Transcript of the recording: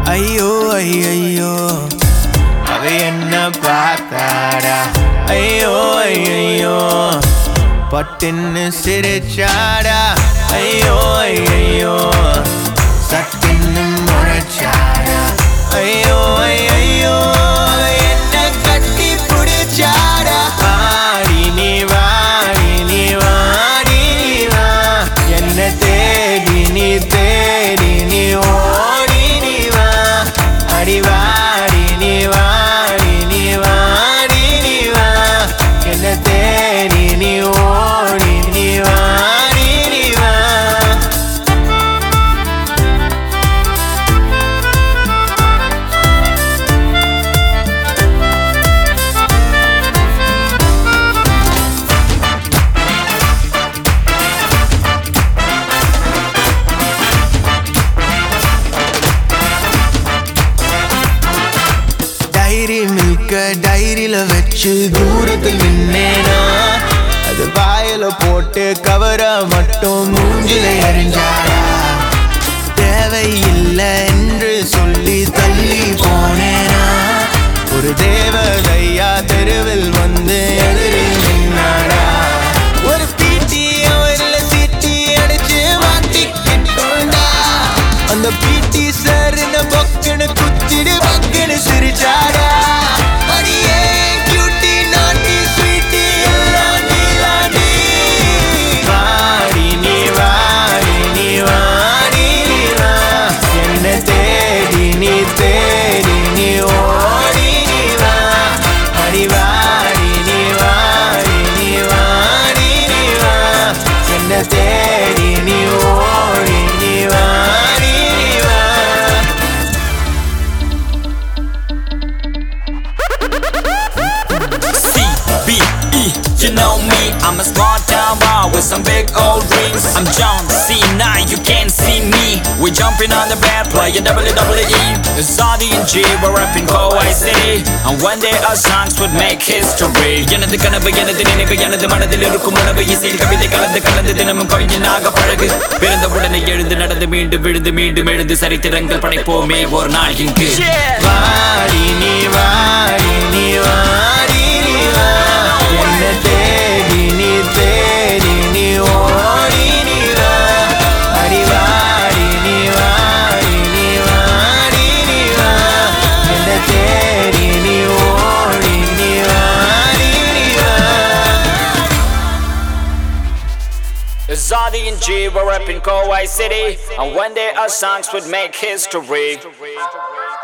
ஐயோ ஐயோ அவ என்ன பார்த்தாடா ஐயோ ஐயோ பட்டுன்னு சிரிச்சாடா ஐயோ ஐயோ சட்டுன்னு முறைச்சாடா ஐயோ ஐயோ என்ன கட்டி பிடிச்சாடா ஆடி நீ வாடி நீ வாடி நீ வா என்ன தேடி நீ தேடி நீ ஓடி நீ வா அடி வாடி நீ வாடி நீ வாடி நீ வா என்ன தேடி நீ ஓடி நீ வாடி நீ வா டைரி மில்க டைரியில வச்சு தூரத்தில் நின்னேனா அது வாயில போட்டு கவர மட்டும் மூஞ்சில எறிஞ்சாடா தேவையில்லை என்று சொல்லி தள்ளி போனேனா ஒரு தேவதையா தெருவில் வந்து எதிரில் நின்னாடா ஒரு பீட்டி அவர்ல சீட்டி அடிச்சு மாட்டிக்கிட்டோண்டா அந்த பீட்டி சார் என்ன பக்குன்னு குத்திடு பக்குன்னு சிரிச்சாடா அடியே cutie, naughty, sweetie, எல்லாம் நீதாண்டி. வாடி நீ வாடி நீ வாடி நீ வா. என்னை தேடி நீ தேடி நீ ஓடி நீ வா. அடி வாடி நீ வாடி நீ வாடி நீ வா. என்னை தேடி நீ ஓடி நீ வாடி நீ வா. C-B-E, you know me, I'm a small town boy with some big old dreams. I'm John C9, you can't see me. We jumping on the bed, playing WWE. It's Saudi and G, we're rapping Kauai City. And one day our songs would make history. எனது கனவு எனது நினைவு எனது மனதில் இருக்கும் உணவு இசையில் கவிதை கலந்து கலந்து தினமும் கவிஞனாக பழகு பிறந்த உடனே எழுந்து நடந்து மீண்டும் விழுந்து மீண்டும் எழுந்து சரித்திரங்கள் படைப்போமே ஒரு நாள் இங்கு வாடி நீ வாடி நீ வாடி நீ வா என்ன தேடி நீ தேடி நீ ஓடி நீ வா அடி வாடி நீ வாடி நீ வாடி நீ வா என்ன தேடி நீ ஓடி நீ வாடி நீ வா Zadi and G were up in Kauai City, and one day our songs would make history.